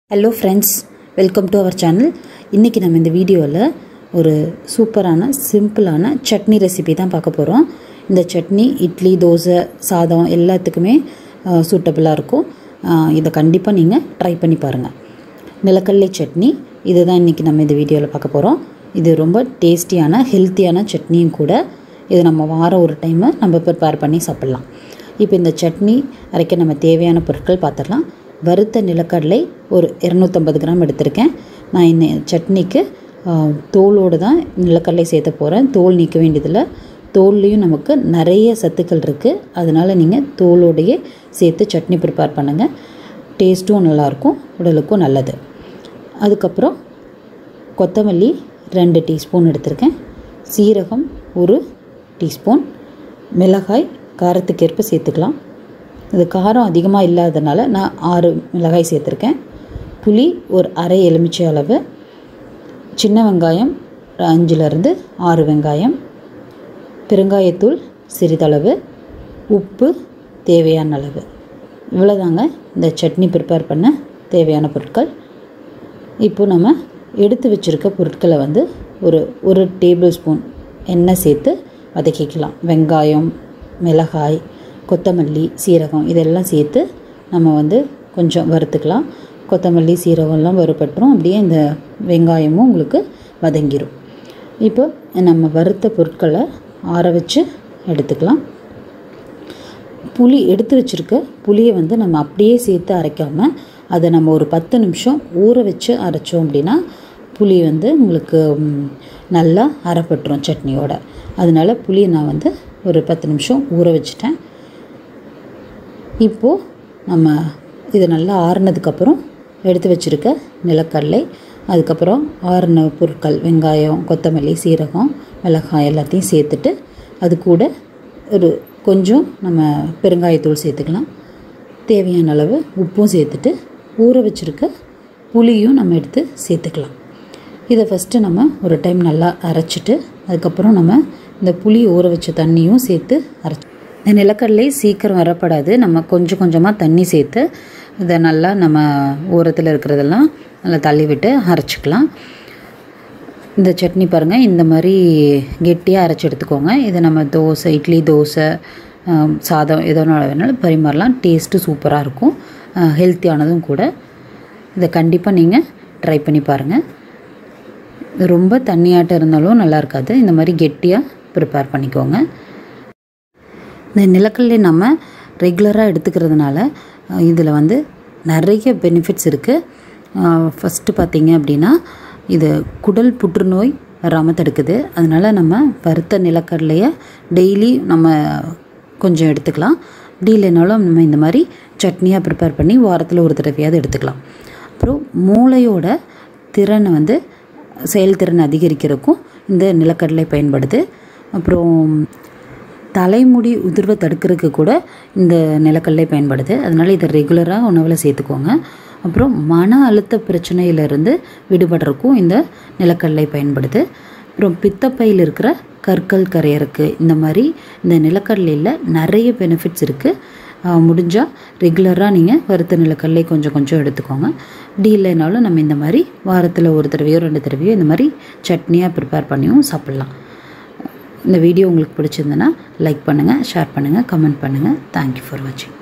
hello friends welcome to our channel இன்றைக்கி நம்ம இந்த வீடியோவில் ஒரு சூப்பரான சிம்பிளான சட்னி ரெசிபி தான் பார்க்க போகிறோம் இந்த சட்னி இட்லி தோசை சாதம் எல்லாத்துக்குமே சூட்டபுளாக இருக்கும் ஆஹ் இதை கண்டிப்பாக நீங்கள் ட்ரை பண்ணி பாருங்கள் நிலக்கடலை சட்னி இது தான் இன்றைக்கி நம்ம இந்த வீடியோவில் பார்க்க போகிறோம் இது ரொம்ப டேஸ்டியான ஹெல்த்தியான சட்னியும் கூட இது நம்ம வாரம் ஒரு டைமு நம்ம ப்ரிப்பேர் பண்ணி சாப்பிட்லாம் இப்போ இந்த சட்னி அரைக்க நம்ம தேவையான பொருட்கள் பார்த்துடலாம் வறுத்த நிலக்கடலை ஒரு இரநூத்தம்பது கிராம் எடுத்திருக்கேன் நான் இந்த சட்னிக்கு ஆ, தோலோடு தான் நிலக்கடலை சேர்த்த போகிறேன் தோல் நீக்க வேண்டியதில்லை தோல்லையும் நமக்கு நிறைய சத்துக்கள் இருக்குது அதனால் நீங்கள் தோலோடையே சேர்த்து சட்னி ப்ரிப்பேர் பண்ணுங்கள் டேஸ்ட்டும் நல்லாயிருக்கும் உடலுக்கும் நல்லது அதுக்கப்புறம் கொத்தமல்லி ரெண்டு டீஸ்பூன் எடுத்திருக்கேன் சீரகம் ஒரு டீஸ்பூன் மிளகாய் காரத்துக்கேற்ப சேர்த்துக்கலாம் இது காரம் அதிகமாக இல்லாதனால நான் ஆறு மிளகாய் சேர்த்துருக்கேன் புளி ஒரு அரை எலுமிச்சை அளவு சின்ன வெங்காயம் ஒரு அஞ்சுலேருந்து ஆறு வெங்காயம் பெருங்காயத்தூள் சிறிதளவு உப்பு தேவையான அளவு இவ்வளோதாங்க இந்த சட்னி ப்ரிப்பேர் பண்ண தேவையான பொருட்கள் இப்போ நம்ம எடுத்து வச்சுருக்க பொருட்களை வந்து ஒரு ஒரு டேபிள் ஸ்பூன் எண்ணெய் சேர்த்து வதக்கிக்கலாம் வெங்காயம் மிளகாய் கொத்தமல்லி சீரகம் இதெல்லாம் சேர்த்து நம்ம வந்து கொஞ்சம் வறுத்துக்கலாம் கொத்தமல்லி சீரகம்லாம் வறுபட்டுரும் அப்படியே இந்த வெங்காயமும் உங்களுக்கு வதங்கிடும் இப்போ நம்ம வறுத்த பொருட்களை ஆற வச்சு எடுத்துக்கலாம் புளி எடுத்து வச்சுருக்க புளியை வந்து நம்ம அப்படியே சேர்த்து அரைக்காமல் அதை நம்ம ஒரு பத்து நிமிஷம் ஊற வச்சு அரைச்சோம் அப்படின்னா புளி வந்து உங்களுக்கு ம், நல்லா அரைப்பட்டுரும் சட்னியோட அதனால புளியை நான் வந்து ஒரு பத்து நிமிஷம் ஊற வச்சுட்டேன் இப்போது நம்ம இது நல்லா ஆறுனதுக்கப்புறம் எடுத்து வச்சுருக்க நிலக்கடலை அதுக்கப்புறம் ஆறுன பொருட்கள் வெங்காயம் கொத்தமல்லி சீரகம் மிளகாய் எல்லாத்தையும் சேர்த்துட்டு அது கூட ஒரு கொஞ்சம் நம்ம பெருங்காயத்தூள் சேர்த்துக்கலாம் தேவையான அளவு உப்பும் சேர்த்துட்டு ஊற வச்சுருக்க புளியும் நம்ம எடுத்து சேர்த்துக்கலாம் இதை ஃபஸ்ட்டு நம்ம ஒரு டைம் நல்லா அரைச்சிட்டு அதுக்கப்புறம் நம்ம இந்த புளி ஊற வச்ச தண்ணியும் சேர்த்து அரைச்சி இந்த நிலக்கடலை சீக்கிரம் வரப்படாது நம்ம கொஞ்சம் கொஞ்சமாக தண்ணி சேர்த்து இதை நல்லா நம்ம ஓரத்தில் இருக்கிறதெல்லாம் நல்லா தள்ளி விட்டு அரைச்சிக்கலாம் இந்த சட்னி பாருங்கள் இந்த மாதிரி கெட்டியாக அரைச்சி எடுத்துக்கோங்க இதை நம்ம தோசை இட்லி தோசை ஆம், சாதம் எதனால வேணாலும் பரிமாறலாம் டேஸ்ட்டு சூப்பராக இருக்கும் ஹெல்த்தியானதும் கூட இதை கண்டிப்பாக நீங்கள் ட்ரை பண்ணி பாருங்கள் இது ரொம்ப தண்ணியாட்டம் இருந்தாலும் நல்லா இருக்காது இந்த மாதிரி கெட்டியாக ப்ரிப்பேர் பண்ணிக்கோங்க இந்த நிலக்கடலை நம்ம ரெகுலராக எடுத்துக்கிறதுனால இதில் வந்து நிறைய பெனிஃபிட்ஸ் இருக்குது ஃபஸ்ட்டு பார்த்தீங்க அப்படின்னா இது குடல் புற்றுநோய் வராமல் தடுக்குது அதனால் நம்ம வறுத்த நிலக்கடலையை டெய்லி நம்ம கொஞ்சம் எடுத்துக்கலாம் அப்படி இல்லைனாலும் நம்ம இந்த மாதிரி சட்னியாக ப்ரிப்பேர் பண்ணி வாரத்தில் ஒரு தடவையாவது எடுத்துக்கலாம் அப்புறம் மூளையோட திறனை வந்து செயல்திறன் அதிகரிக்கிறதுக்கும் இந்த நிலக்கடலை பயன்படுது அப்புறம் தலைமுடி உதிர்வை தடுக்கிறதுக்கு கூட இந்த நிலக்கடலை பயன்படுது அதனால் இதை ரெகுலராக உணவில் சேர்த்துக்கோங்க அப்புறம் மன அழுத்த பிரச்சனையிலிருந்து விடுபடுறதுக்கும் இந்த நிலக்கடலை பயன்படுது அப்புறம் பித்தப்பையில் இருக்கிற கற்கள் கரையறக்கு இந்த மாதிரி இந்த நிலக்கடலையில் நிறைய பெனிஃபிட்ஸ் இருக்குது முடிஞ்சால் ரெகுலராக நீங்கள் வறுத்த நிலக்கடலை கொஞ்சம் கொஞ்சம் எடுத்துக்கோங்க அப்படி இல்லைனாலும் நம்ம இந்த மாதிரி வாரத்தில் ஒரு தடவையோ ரெண்டு தடவையோ இந்த மாதிரி சட்னியாக ப்ரிப்பேர் பண்ணியும் சாப்பிட்லாம் இந்த வீடியோ உங்களுக்கு பிடிச்சிருந்தனா லைக் பண்ணுங்கள் ஷேர் பண்ணுங்கள் கமெண்ட் பண்ணுங்கள் தேங்க்யூ ஃபார் வாட்சிங்